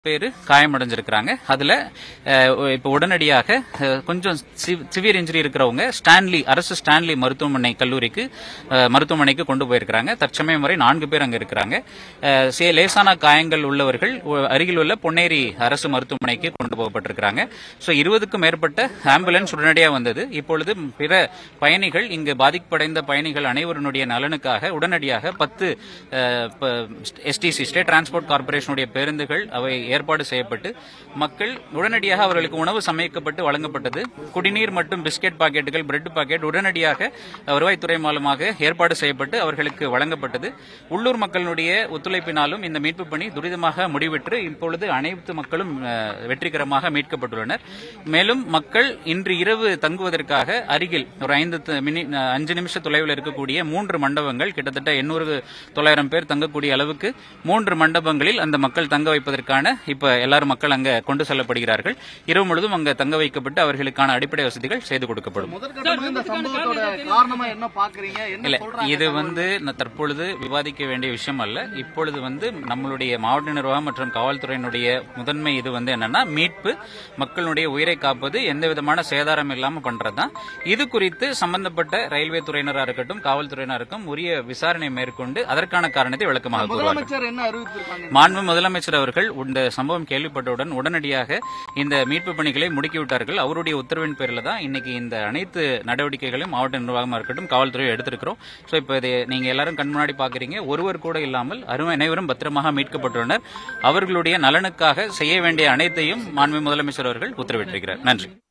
பேர் காயமடைஞ்சிருக்கிறாங்க அதுல அஹ், இப்ப உடனடியாக அஹ், கொஞ்சம் சிவியர் இன்ஜுரி இருக்கிறவங்க ஸ்டான்லி அரசு ஸ்டான்லி மருத்துவமனை கல்லூரிக்கு அஹ், மருத்துவமனைக்கு கொண்டு போயிருக்கிறாங்க தற்சமயம் வரை நான்கு பேர் அங்க இருக்கிறாங்க அஹ், சே- லேசான காயங்கள் உள்ளவர்கள் ஒ- அருகில் உள்ள பொன்னேரி அரசு மருத்துவமனைக்கு கொண்டு போகப்பட்டிருக்கிறாங்க சோ இருபதுக்கும் மேற்பட்ட ஆம்புலன்ஸ் உடனடியாக வந்தது இப்பொழுது பிற பயணிகள் இங்கு பாதிப்படைந்த பயணிகள் அனைவருடைய நலனுக்காக உடனடியாக பத்து எஸ்டிசி ஸ்டேட் டிரான்ஸ்போர்ட் கார்பரேஷனுடைய பேருந்துகள் அவை ஏற்பாடு செய்யப்பட்டு மக்கள் உடனடியாக அவர்களுக்கு உணவு சமைக்கப்பட்டு வழங்கப்பட்டது குடிநீர் மற்றும் பிஸ்கெட் பாக்கெட்டுகள் பிரெட் பாக்கெட் உடனடியாக வருவாய்த்துறை மூலமாக ஏற்பாடு செய்யப்பட்டு அவர்களுக்கு வழங்கப்பட்டது உள்ளூர் மக்களுடைய ஒத்துழைப்பினாலும் இந்த மீட்பு பணி துரிதமாக முடிவிட்டு இப்பொழுது அனைத்து மக்களும் அஹ், வெற்றிகரமாக மீட்கப்பட்டுள்ளனர் மேலும் மக்கள் இன்று இரவு தங்குவதற்காக அருகில் ஒரு ஐந்து த- மினி அஹ், அஞ்சு நிமிஷ தொலைவில் இருக்கக்கூடிய மூன்று மண்டபங்கள் கிட்டத்தட்ட எண்ணூறு தொள்ளாயிரம் பேர் தங்கக்கூடிய அளவுக்கு மூன்று மண்டபங்களில் அந்த மக்கள் தங்க வைப்பதற்கான இப்ப எல்லாரும் மக்கள் அங்க கொண்டு செல்லப்படுகிறார்கள் இரவு முழுதும் அங்க தங்க வைக்கப்பட்டு அவர்களுக்கான அடிப்படை வசதிகள் செய்து கொடுக்கப்படும் முதற்கட்டமா இந்த சம்பவத்தோட காரணமா என்ன பாக்குறீங்க என்ன இல்ல சொல்றாங்க இது வந்து ந- தற்பொழுது விவாதிக்க வேண்டிய விஷயம் அல்ல இப்பொழுது வந்து நம்மளுடைய மாவட்ட நிர்வாகம் மற்றும் காவல்துறையினுடைய முதன்மை இது வந்து என்னன்னா மீட்பு மக்களுடைய உயிரை காப்பது எந்த விதமான சேதாரம் இல்லாம பண்றதுதான் இது குறித்து சம்பந்தப்பட்ட ரயில்வே துறையினரா இருக்கட்டும் காவல்துறையினருக்கும் உரிய விசாரணை மேற்கொண்டு அதற்கான காரணத்தை விளக்கமாக கூறுவார்கள் முதலமைச்சர் என்ன அறிவித்திருக்காங்க மாண்பு முதலமைச்சர் அவர்கள் இந்த சம்பவம் கேள்விப்பட்டவுடன் உடனடியாக இந்த மீட்பு பணிகளை முடுக்கிவிட்டார்கள் அவருடைய உத்தரவின் பேரில் தான் இன்னைக்கு இந்த அனைத்து நடவடிக்கைகளையும் மாவட்ட நிர்வாகமா இருக்கட்டும் காவல்துறை எடுத்திருக்கிறோம் சோ இப்போ இது நீங்க எல்லாரும் கண் முன்னாடி பாக்குறீங்க ஒருவர் கூட இல்லாமல் அருமை அனைவரும் பத்திரமாக மீட்கப்பட்டுள்ளனர் அவர்களுடைய நலனுக்காக செய்ய வேண்டிய அனைத்தையும் மாண்பு முதலமைச்சர் அவர்கள் உத்தரவிட்டிருக்கிறார் நன்றி